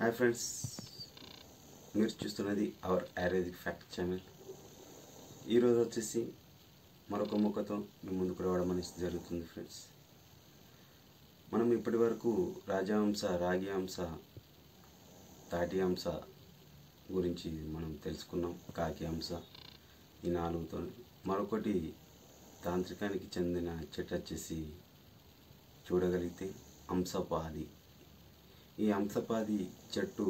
hi friends మీరు చూస్తున్నది hour ayurvedic fact channel ఈరోజు వచ్చేసి మరొక మొక్కతో మీ ముందుకు రావడం అనేది జరుగుతుంది ఫ్రెండ్స్ మనం ఇప్పటి వరకు రాజహంస రాగి హంస తాటి హంస గురించి మనం తెలుసుకున్నాం కాకి హంస ఈ నాలుగుతో మరొకటి తాంత్రికానికి చెందిన చెట్టు వచ్చేసి చూడగలిగితే హంసపాది ఈ హంసపాది చెట్టు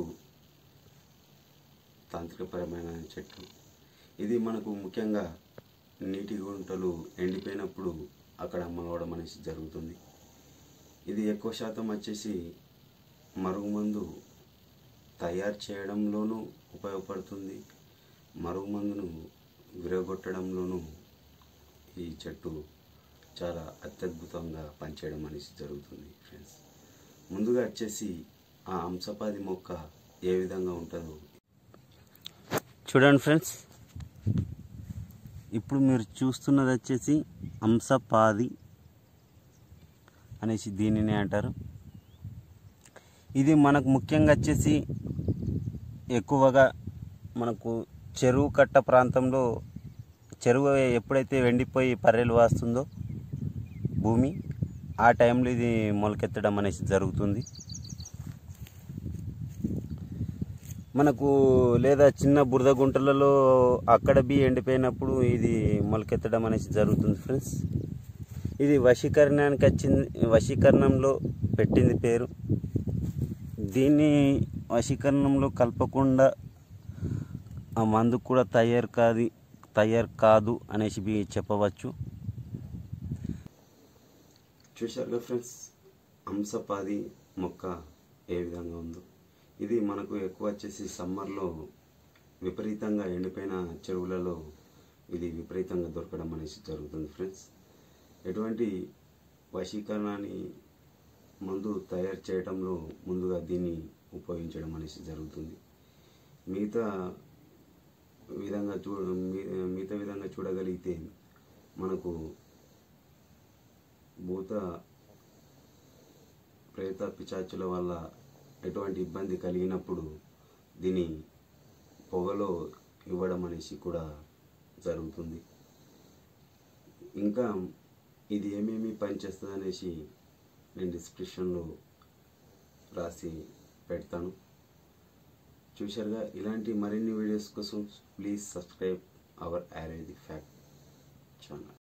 తాంత్రికపరమైన చెట్టు ఇది మనకు ముఖ్యంగా నీటి గుంటలు ఎండిపోయినప్పుడు అక్కడ అమ్మవడం అనేసి జరుగుతుంది ఇది ఎక్కువ శాతం వచ్చేసి మరుగుమందు తయారు చేయడంలోనూ ఉపయోగపడుతుంది మరుగుమందును విరగొట్టడంలోనూ ఈ చెట్టు చాలా అత్యద్భుతంగా పనిచేయడం అనేసి జరుగుతుంది ఫ్రెండ్స్ ముందుగా వచ్చేసి ఆ హంసపాది మొక్క ఏ విధంగా ఉంటుందో చూడండి ఫ్రెండ్స్ ఇప్పుడు మీరు చూస్తున్నది వచ్చేసి హంసపాది అనేసి దీనిని అంటారు ఇది మనకు ముఖ్యంగా వచ్చేసి ఎక్కువగా మనకు చెరువు కట్ట ప్రాంతంలో చెరువు ఎప్పుడైతే వెండిపోయి పర్రెలు వాస్తుందో భూమి ఆ టైంలో ఇది మొలకెత్తడం అనేసి జరుగుతుంది మనకు లేదా చిన్న బురద గుంటలలో అక్కడ బి ఎండిపోయినప్పుడు ఇది మొలకెత్తడం అనేసి జరుగుతుంది ఫ్రెండ్స్ ఇది వశీకరణానికి వచ్చింది వశీకరణంలో పెట్టింది పేరు దీన్ని వశీకరణంలో కలపకుండా ఆ మందు కూడా తయారు కాదు తయారు కాదు అనేసి బి చెప్పవచ్చు చూశారుగా ఫ్రెండ్స్ హంసపాది మొక్క ఏ విధంగా ఉందో ఇది మనకు ఎక్కువ వచ్చేసి సమ్మర్లో విపరీతంగా ఎండిపోయిన చెరువులలో ఇది విపరీతంగా దొరకడం అనేసి జరుగుతుంది ఫ్రెండ్స్ ఎటువంటి వశీకరణాన్ని మందు తయారు చేయడంలో ముందుగా దీన్ని ఉపయోగించడం అనేసి జరుగుతుంది మిగతా విధంగా చూ మీ- మిగతా విధంగా చూడగలిగితే మనకు భూత ప్రేత పిచాచుల వల్ల ఎటువంటి ఇబ్బంది కలిగినప్పుడు దీని పొగలో ఇవ్వడం అనేసి కూడా జరుగుతుంది ఇంకా ఇది ఏమేమి పనిచేస్తుంది అనేసి నేను డిస్క్రిప్షన్లో రాసి పెడతాను చూశారుగా ఇలాంటి మరిన్ని వీడియోస్ కోసం please subscribe our ayurvedic fact channel